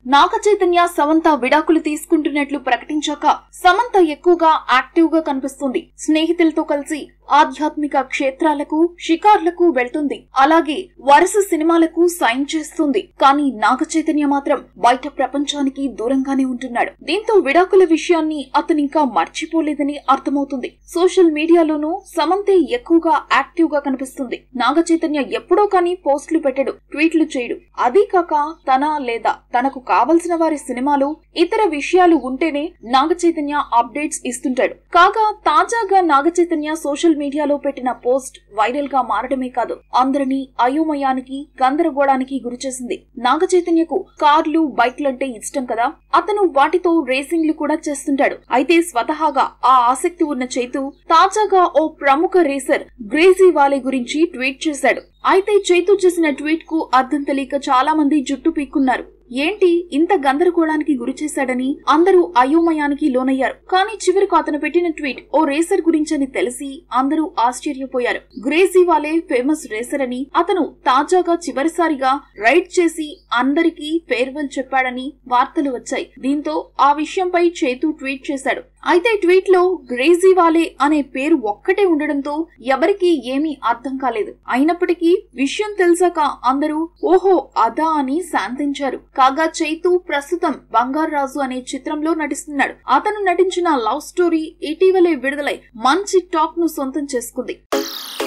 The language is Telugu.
నాగ చైతన్య సమంత విడాకులు తీసుకుంటున్నట్లు ప్రకటించాక సమంత ఎక్కువగా యాక్టివ్ గా కనిపిస్తుంది స్నేహితులతో కలిసి ఆధ్యాత్మిక క్షేత్రాలకు షికార్లకు వెళ్తుంది అలాగే వరుస సినిమాలకు సైన్ చేస్తుంది కానీ నాగ చైతన్య మాత్రం బయట ప్రపంచానికి దూరంగానే ఉంటున్నాడు దీంతో విడాకుల విషయాన్ని అతనింకా మర్చిపోలేదని అర్థమవుతుంది సోషల్ మీడియాలోనూ సమంతే ఎక్కువగా యాక్టివ్ గా కనిపిస్తుంది నాగ చైతన్య ఎప్పుడో కానీ పోస్టులు పెట్టడు ట్వీట్లు చేయడు అదీ కాక తన లేదా తనకు కావలసిన వారి సినిమాలు ఇతర విషయాలు ఉంటేనే నాగ చైతన్య అప్డేట్స్ ఇస్తుంటాడు కాగా తాజాగా నాగ చైతన్య సోషల్ మీడియాలో పెట్టిన పోస్ట్ వైరల్ గా మారడమే కాదు అందరినీ అయోమయానికి గందరగోళానికి గురిచేసింది నాగ చైతన్యకు కార్లు బైక్లంటే ఇష్టం కదా అతను వాటితో రేసింగ్లు కూడా చేస్తుంటాడు అయితే స్వతహాగా ఆ ఆసక్తి ఉన్న చైతు తాజాగా ఓ ప్రముఖ రేసర్ గ్రేజీ వాలే గురించి ట్వీట్ చేశాడు అయితే చైతు చేసిన ట్వీట్ కు అర్థం తెలియక చాలా మంది జుట్టు పీక్కున్నారు ఏంటి ఇంత గందరగోళానికి గురి చేశాడని అందరూ అయోమయానికి లోనయ్యారు కానీ చివరకు అతను పెట్టిన ట్వీట్ ఓ రేసర్ గురించని తెలిసి అందరూ ఆశ్చర్యపోయారు గ్రేసీ వాలే ఫేమస్ రేసర్ అని అతను తాజాగా చివరిసారిగా రైడ్ చేసి అందరికీ ఫేర్వెల్ చెప్పాడని వార్తలు వచ్చాయి దీంతో ఆ విషయంపై చేతు ట్వీట్ చేశాడు అయితే ట్వీట్ లో గ్రేజీ వాలే అనే పేరు ఒక్కటే ఉండడంతో ఎవరికీ ఏమీ అర్థం కాలేదు అయినప్పటికీ విషయం తెలిసాక అందరూ ఓహో అదా అని శాంతించారు కాగా చైతు ప్రస్తుతం బంగారాజు అనే చిత్రంలో నటిస్తున్నాడు అతను నటించిన లవ్ స్టోరీ ఇటీవలే విడుదలై మంచి టాక్ ను సొంతం చేసుకుంది